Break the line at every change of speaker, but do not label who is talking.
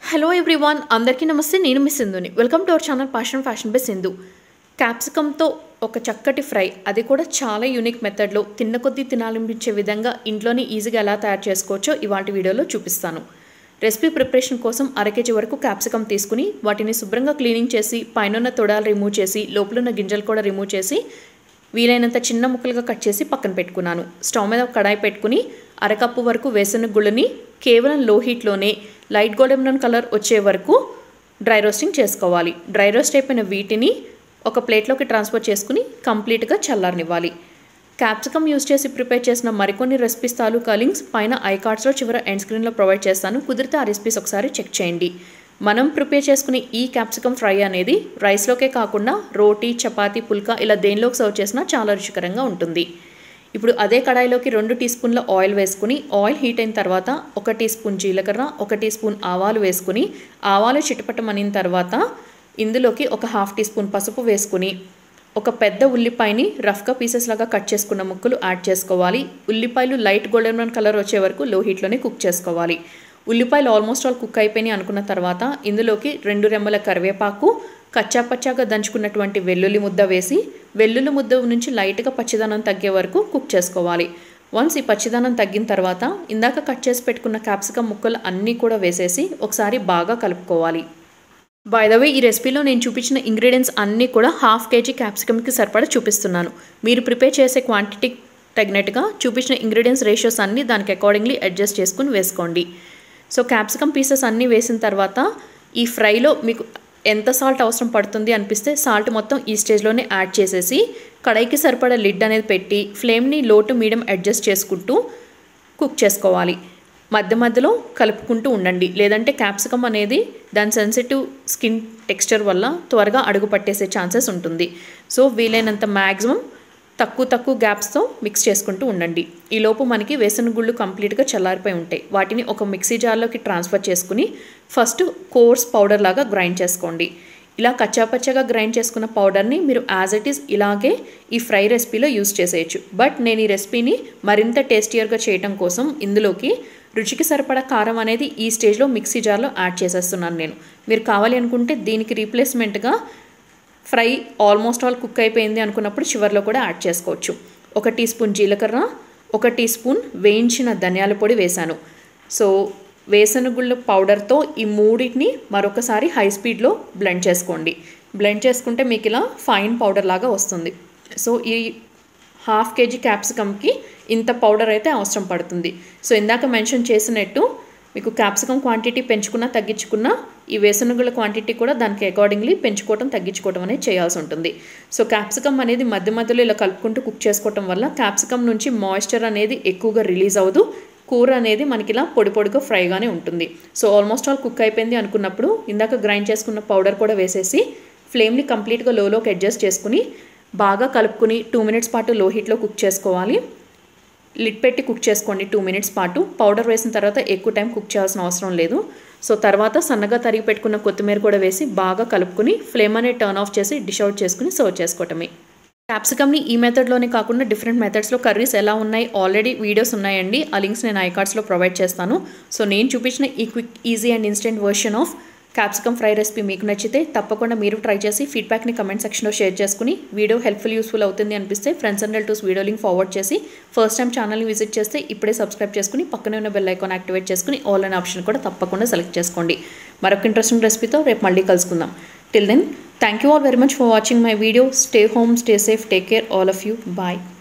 hello everyone అందరికీ నమస్తే నేను మీ సింధుని welcome to our channel passion fashion by Sindhu క్యాప్సికమ్తో ఒక చక్కటి ఫ్రై అది కూడా చాలా యూనిక్ మెథడ్లో తిన్న కొద్దీ తినాలనిపించే విధంగా ఇంట్లోనే ఈజీగా ఎలా తయారు చేసుకోవచ్చో ఇవాటి వీడియోలో చూపిస్తాను రెసిపీ ప్రిపరేషన్ కోసం అర కేజీ వరకు క్యాప్సికమ్ తీసుకుని వాటిని శుభ్రంగా క్లీనింగ్ చేసి పైన తొడాలు రిమూవ్ చేసి లోపల గింజలు కూడా రిమూవ్ చేసి వీలైనంత చిన్న ముక్కలుగా కట్ చేసి పక్కన పెట్టుకున్నాను స్టవ్ మీద ఒక కడాయి పెట్టుకుని అరకప్పు వరకు వేసిన గుళ్ళని కేవలం లో హీట్లోనే లైట్ గోల్డెన్ బ్రౌన్ కలర్ వచ్చే వరకు డ్రై రోస్టింగ్ చేసుకోవాలి డ్రై రోస్ట్ అయిపోయిన వీటిని ఒక ప్లేట్లోకి ట్రాన్స్ఫర్ చేసుకుని కంప్లీట్గా చల్లారనివ్వాలి క్యాప్సికమ్ యూస్ చేసి ప్రిపేర్ చేసిన మరికొన్ని రెసిపీస్ తాలూకా లింక్స్ పైన ఐ కార్డ్స్లో చివర ఎండ్ స్క్రీన్లో ప్రొవైడ్ చేస్తాను కుదిరితే ఆ రెసిపీస్ ఒకసారి చెక్ చేయండి మనం ప్రిపేర్ చేసుకునే ఈ క్యాప్సికమ్ ఫ్రై అనేది రైస్లోకే కాకుండా రోటీ చపాతీ పుల్కా ఇలా దేనిలోకి సర్వ్ చేసినా చాలా రుచికరంగా ఉంటుంది ఇప్పుడు అదే కడాయిలోకి రెండు టీ స్పూన్ల ఆయిల్ వేసుకుని ఆయిల్ హీట్ అయిన తర్వాత ఒక టీ స్పూన్ జీలకర్ర ఒక టీ స్పూన్ ఆవాలు వేసుకుని ఆవాలు చిటపటమనిన తర్వాత ఇందులోకి ఒక హాఫ్ టీ స్పూన్ పసుపు వేసుకుని ఒక పెద్ద ఉల్లిపాయని రఫ్గా పీసెస్ లాగా కట్ చేసుకున్న ముక్కలు యాడ్ చేసుకోవాలి ఉల్లిపాయలు లైట్ గోల్డెన్ బ్రౌన్ కలర్ వచ్చే వరకు లో హీట్లోనే కుక్ చేసుకోవాలి ఉల్లిపాయలు ఆల్మోస్ట్ ఆల్ కుక్ అయిపోయినాయి అనుకున్న తర్వాత ఇందులోకి రెండు రెమ్మల కరివేపాకు కచ్చాపచ్చాగా దంచుకున్నటువంటి వెల్లుల్లి ముద్ద వేసి వెల్లుల్లి ముద్ద నుంచి లైట్గా పచ్చిదనం తగ్గే వరకు కుక్ చేసుకోవాలి వన్స్ ఈ పచ్చిదనం తగ్గిన తర్వాత ఇందాక కట్ చేసి పెట్టుకున్న క్యాప్సికమ్ ముక్కలు అన్నీ కూడా వేసేసి ఒకసారి బాగా కలుపుకోవాలి బై ద వే ఈ రెసిపీలో నేను చూపించిన ఇంగ్రీడియంట్స్ అన్నీ కూడా హాఫ్ కేజీ క్యాప్సికమ్కి సరిపడా చూపిస్తున్నాను మీరు ప్రిపేర్ చేసే క్వాంటిటీ తగినట్టుగా చూపించిన ఇంగ్రీడియంట్స్ రేషియోస్ అన్నీ దానికి అకార్డింగ్లీ అడ్జస్ట్ చేసుకుని వేసుకోండి సో క్యాప్సికమ్ పీసెస్ అన్నీ వేసిన తర్వాత ఈ ఫ్రైలో మీకు ఎంత సాల్ట్ అవసరం పడుతుంది అనిపిస్తే సాల్ట్ మొత్తం ఈ స్టేజ్లోనే యాడ్ చేసేసి కడాయికి సరిపడా లిడ్ అనేది పెట్టి ఫ్లేమ్ని లో టు మీడియం అడ్జస్ట్ చేసుకుంటూ కుక్ చేసుకోవాలి మధ్య మధ్యలో కలుపుకుంటూ ఉండండి లేదంటే క్యాప్సికమ్ అనేది దాని సెన్సిటివ్ స్కిన్ టెక్స్చర్ వల్ల త్వరగా అడుగు పట్టేసే ఛాన్సెస్ ఉంటుంది సో వీలైనంత మ్యాక్సిమం తక్కువ తక్కువ గ్యాప్స్తో మిక్స్ చేసుకుంటూ ఉండండి ఈలోపు మనకి వేసిన గుళ్ళు కంప్లీట్గా చల్లారిపోయి ఉంటాయి వాటిని ఒక మిక్సీ జార్లోకి ట్రాన్స్ఫర్ చేసుకుని ఫస్ట్ కోర్స్ పౌడర్ లాగా గ్రైండ్ చేసుకోండి ఇలా కచ్చాపచ్చగా గ్రైండ్ చేసుకున్న పౌడర్ని మీరు యాజ్ ఇట్ ఈస్ ఇలాగే ఈ ఫ్రై రెసిపీలో యూస్ చేసేయచ్చు బట్ నేను ఈ రెసిపీని మరింత టేస్టియర్గా చేయడం కోసం ఇందులోకి రుచికి సరిపడా కారం అనేది ఈ స్టేజ్లో మిక్సీ జార్లో యాడ్ చేసేస్తున్నాను నేను మీరు కావాలి అనుకుంటే దీనికి రీప్లేస్మెంట్గా ఫ్రై ఆల్మోస్ట్ ఆల్ కుక్ అయిపోయింది అనుకున్నప్పుడు చివరిలో కూడా యాడ్ చేసుకోవచ్చు ఒక టీ స్పూన్ జీలకర్ర ఒక టీ స్పూన్ వేయించిన ధనియాల పొడి వేశాను సో వేసిన గుళ్ళ పౌడర్తో ఈ మూడింటిని మరొకసారి హై స్పీడ్లో బ్లెండ్ చేసుకోండి బ్లెండ్ చేసుకుంటే మీకు ఇలా ఫైన్ పౌడర్ లాగా వస్తుంది సో ఈ హాఫ్ కేజీ క్యాప్సికమ్కి ఇంత పౌడర్ అయితే అవసరం పడుతుంది సో ఇందాక మెన్షన్ చేసినట్టు మీకు క్యాప్సికమ్ క్వాంటిటీ పెంచుకున్నా తగ్గించుకున్నా ఈ వేసనగుల క్వాంటిటీ కూడా దానికి అకార్డింగ్లీ పెంచుకోవడం తగ్గించుకోవడం అనేది చేయాల్సి ఉంటుంది సో క్యాప్సికమ్ అనేది మధ్య మధ్యలో ఇలా కలుపుకుంటూ కుక్ చేసుకోవటం వల్ల క్యాప్సికమ్ నుంచి మాయిశ్చర్ అనేది ఎక్కువగా రిలీజ్ అవ్వదు కూర అనేది మనకి ఇలా పొడి పొడిగా ఫ్రైగానే ఉంటుంది సో ఆల్మోస్ట్ ఆల్ కుక్ అయిపోయింది అనుకున్నప్పుడు ఇందాక గ్రైండ్ చేసుకున్న పౌడర్ కూడా వేసేసి ఫ్లేమ్ని కంప్లీట్గా లోలోకి అడ్జస్ట్ చేసుకుని బాగా కలుపుకుని టూ మినిట్స్ పాటు లో హీట్లో కుక్ చేసుకోవాలి లిడ్ పెట్టి కుక్ చేసుకోండి టూ మినిట్స్ పాటు పౌడర్ వేసిన తర్వాత ఎక్కువ టైం కుక్ చేయాల్సిన అవసరం లేదు సో తర్వాత సన్నగా తరిగి పెట్టుకున్న కొత్తిమీర కూడా వేసి బాగా కలుపుకుని ఫ్లేమ్ అనేది టర్న్ ఆఫ్ చేసి డిష్ అవుట్ చేసుకుని సర్వ్ చేసుకోవటమే క్యాప్సికమ్ని ఈ మెథడ్లోనే కాకుండా డిఫరెంట్ మెథడ్స్లో కర్రీస్ ఎలా ఉన్నాయి ఆల్రెడీ వీడియోస్ ఉన్నాయండి ఆ లింక్స్ నేను ఐ కార్డ్స్లో ప్రొవైడ్ చేస్తాను సో నేను చూపించిన ఈ quick easy and instant version of capsicum fry recipe మీకు నచ్చితే తప్పకుండా మీరు ట్రై చేసి ఫీడ్బ్యాక్ని కమెంట్ సెక్షన్లో షేర్ చేసుకుని వీడియో హెల్ప్ఫుల్ యూస్ఫుల్ అవుతుంది అనిపిస్తే friends and relatives video link forward చేసి ఫస్ట్ టైం ఛానల్ని విజిట్ చేస్తే ఇప్పుడే సబ్స్క్రైబ్ చేసుకుని పక్కనే ఉన్న బెల్ ఐకాన్ యాక్టివేట్ చేసుకుని ఆల్ అనే ఆప్షన్ కూడా తప్పకుండా సెలెక్ట్ చేసుకోండి మరొక ఇంట్రెస్టింగ్ రెసిపీతో రేపు మళ్ళీ కలుసుకుందాం till then thank you all very much for watching my video stay home stay safe take care all of you bye